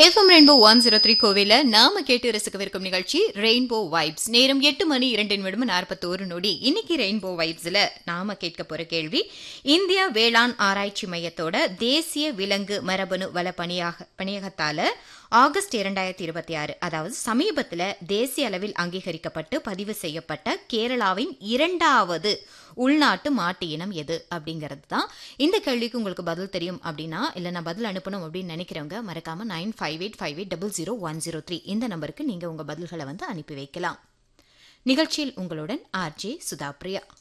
FM rainbow one zero three கோவில நாம கேட்டு ரசிக்கவிருக்கும் நிகழ்ச்சி ரெயின்போ வைப்ஸ் நேரம் எட்டு மணி இரண்டு நிமிடம் நாற்பத்தோரு நொடி இன்னைக்கு ரெயின்போ வைப்ஸ்ல நாம கேட்க போற கேள்வி இந்தியா வேளாண் ஆராய்ச்சி மையத்தோட தேசிய விலங்கு மரபணு வள பணியாக பணியகத்தால ஆகஸ்ட் இரண்டாயிரத்தி இருபத்தி ஆறு அதாவது சமீபத்தில் தேசிய அளவில் அங்கீகரிக்கப்பட்டு பதிவு செய்யப்பட்ட கேரளாவின் இரண்டாவது உள்நாட்டு மாட்டு இனம் எது அப்படிங்கிறது தான் இந்த கேள்விக்கு உங்களுக்கு பதில் தெரியும் அப்படின்னா இல்லை நான் பதில் அனுப்பணும் அப்படின்னு நினைக்கிறவங்க மறக்காம nine five eight five eight double zero one zero three இந்த நம்பருக்கு நீங்கள் உங்கள் பதில்களை வந்து அனுப்பி வைக்கலாம் நிகழ்ச்சியில் உங்களுடன் ஆர்ஜே சுதா பிரியா